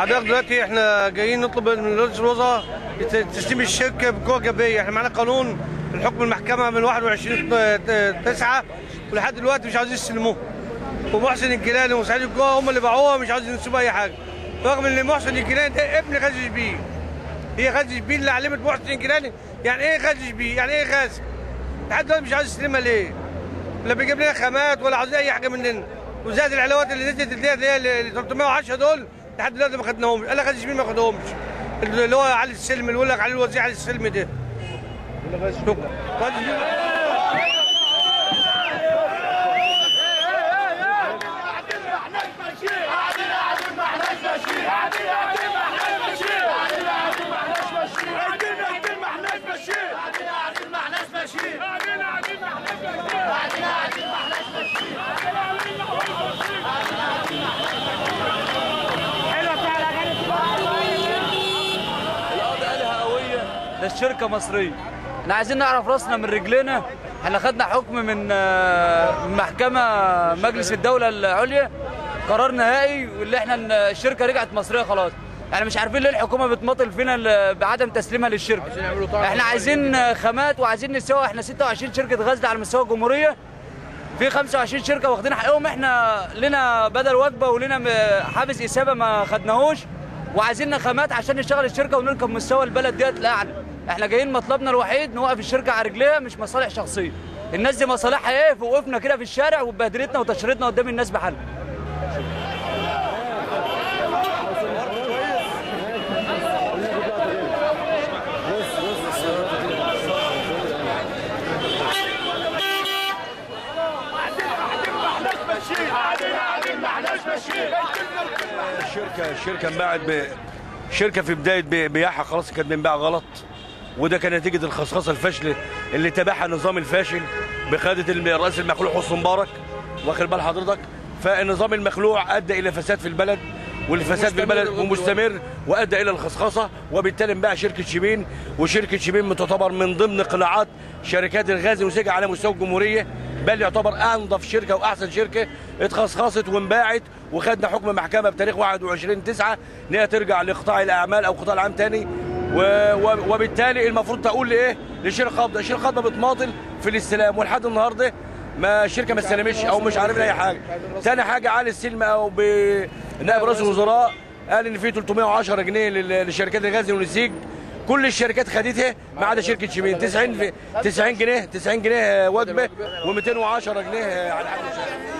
حضرتك دلوقتي احنا جايين نطلب من رئيس الوزراء يت- تسليم الشركه بقوه جبريه احنا معانا قانون الحكم المحكمه من 21 9 ولحد دلوقتي مش عاوزين يستلموه ومحسن الجيلاني وسعيد الجوع هم اللي باعوها مش عاوزين ينسبوا اي حاجه رغم ان محسن الجيلاني ده ابن غازي شبيه هي غازي شبيه اللي علمت محسن الجيلاني يعني ايه غازي شبيه يعني ايه غاز لحد دلوقتي مش عاوز يستلمها ليه لا بيجيب لنا خامات ولا عاوز اي حاجه مننا وزاد العلاوات اللي نزلت اللي هي اللي هي ال 310 دول لحد دلوقتي ما خدناهمش قال لك غازي شبيه ما خدهمش اللي هو علي السلم اللي يقول لك علي الوزير علي السلم ده شكرا غازي شبيه القضاء قالها قويه ده الشركه مصريه احنا عايزين نعرف راسنا من رجلنا احنا خدنا حكم من آه، من محكمه مجلس الدوله العليا قرار نهائي واللي احنا ن- الشركه رجعت مصريه خلاص احنا مش عارفين ليه الحكومه بتماطل فينا ل- بعدم تسليمها للشركه احنا عايزين آه، خامات وعايزين نسوي احنا 26 شركه غزل على مستوى الجمهوريه في 25 شركه واخدين حقهم احنا لنا بدل وجبه ولنا م- حافز اثابه ما خدناهوش وعايزين خامات عشان نشتغل الشركه ونركب مستوى البلد ديت لاعلى احنا جايين مطلبنا الوحيد نوقف الشركه على رجليها مش مصالح شخصيه الناس دي مصالحها ايه وقفنا كده في الشارع وبهدلتنا وتشريدنا قدام الناس بحالها الشركه الشركه انباعت ب شركه في بدايه بي- بيعها خلاص كانت بنباع غلط وده كان نتيجه الخصخصه الفاشله اللي تبعها النظام الفاشل بقياده الم- الرئيس المخلوع حسني مبارك واخد بال حضرتك فالنظام المخلوع ادى الى فساد في البلد والفساد في البلد ومستمر وادى الى الخصخصه وبالتالي انباع شركه شيبين وشركه شيبين تعتبر من ضمن قطاعات شركات الغاز والنسيج على مستوى الجمهوريه بل يعتبر انظف شركه واحسن شركه اتخصخصت وانباعت وخدنا حكم محكمه بتاريخ 21 9 ان هي ترجع لقطاع الاعمال او قطاع العام تاني و... و... وبالتالي المفروض تقول لايه؟ لشركه قابضه، الشركه قابضه بتماطل في الاستلام ولحد النهارده ما الشركه ما استلمتش او مش عارفين اي حاجه. ثاني حاجه علي السلم او ب... نائب رئيس الوزراء قال ان في 310 جنيه لل- لشركات الغاز والنسيج كل الشركات خدتها ما عدا شركه شيبين 90 في 90 جنيه 90 جنيه وجبه و210 جنيه على حد الشركه